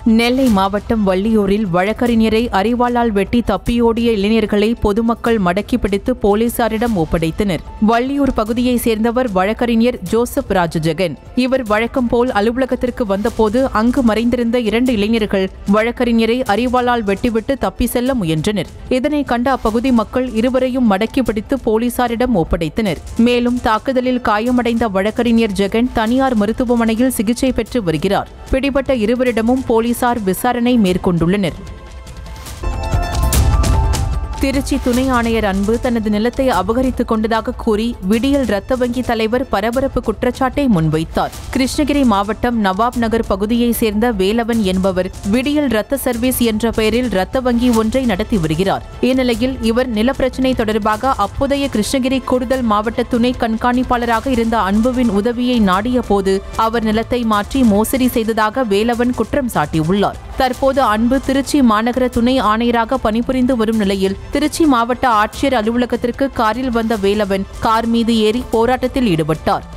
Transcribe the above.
நெல்லை மாவட்டம் வள்ளியூரில் வழக்கறிஞரை அரிவாளால் வெட்டி தப்பியோடிய இளைஞர்களை பொதுமக்கள் மடக்கி பிடித்து போலீசாரிடம் ஒப்படைத்தனர் வள்ளியூர் பகுதியைச் சேர்ந்தவர் வழக்கறிஞர் ஜோசப் ராஜஜெகன் இவர் வழக்கம் போல் அலுவலகத்திற்கு வந்தபோது அங்கு மறைந்திருந்த இரண்டு இளைஞர்கள் வழக்கறிஞரை அரிவாளால் வெட்டிவிட்டு தப்பி செல்ல முயன்றனர் இதனை கண்ட அப்பகுதி மக்கள் இருவரையும் மடக்கி பிடித்து போலீசாரிடம் ஒப்படைத்தனர் மேலும் தாக்குதலில் காயமடைந்த வழக்கறிஞர் ஜெகன் தனியார் மருத்துவமனையில் சிகிச்சை பெற்று வருகிறார் பிடிபட்ட இருவரிடமும் போலீசார் விசாரணை மேற்கொண்டுள்ளனர் திருச்சி துணை ஆணையர் அன்பு தனது நிலத்தை அபகரித்துக் கொண்டதாக கூறி விடியல் ரத்த வங்கி தலைவர் பரபரப்பு குற்றச்சாட்டை முன்வைத்தார் கிருஷ்ணகிரி மாவட்டம் நவாப் நகர் பகுதியைச் சேர்ந்த வேலவன் என்பவர் விடியல் ரத்த சர்வீஸ் என்ற பெயரில் ரத்த வங்கி ஒன்றை நடத்தி வருகிறார் இந்நிலையில் இவர் நிலப்பிரச்சினை தொடர்பாக அப்போதைய கிருஷ்ணகிரி கூடுதல் மாவட்ட துணை கண்காணிப்பாளராக இருந்த அன்புவின் உதவியை நாடிய போது அவர் நிலத்தை மாற்றி மோசடி செய்ததாக வேலவன் குற்றம் சாட்டியுள்ளார் தற்போது அன்பு திருச்சி மாநகர துணை ஆணையராக பணிபுரிந்து வரும் நிலையில் திருச்சி மாவட்ட ஆட்சியர் அலுவலகத்திற்கு காரில் வந்த வேலவன் கார் மீது ஏறி போராட்டத்தில் ஈடுபட்டார்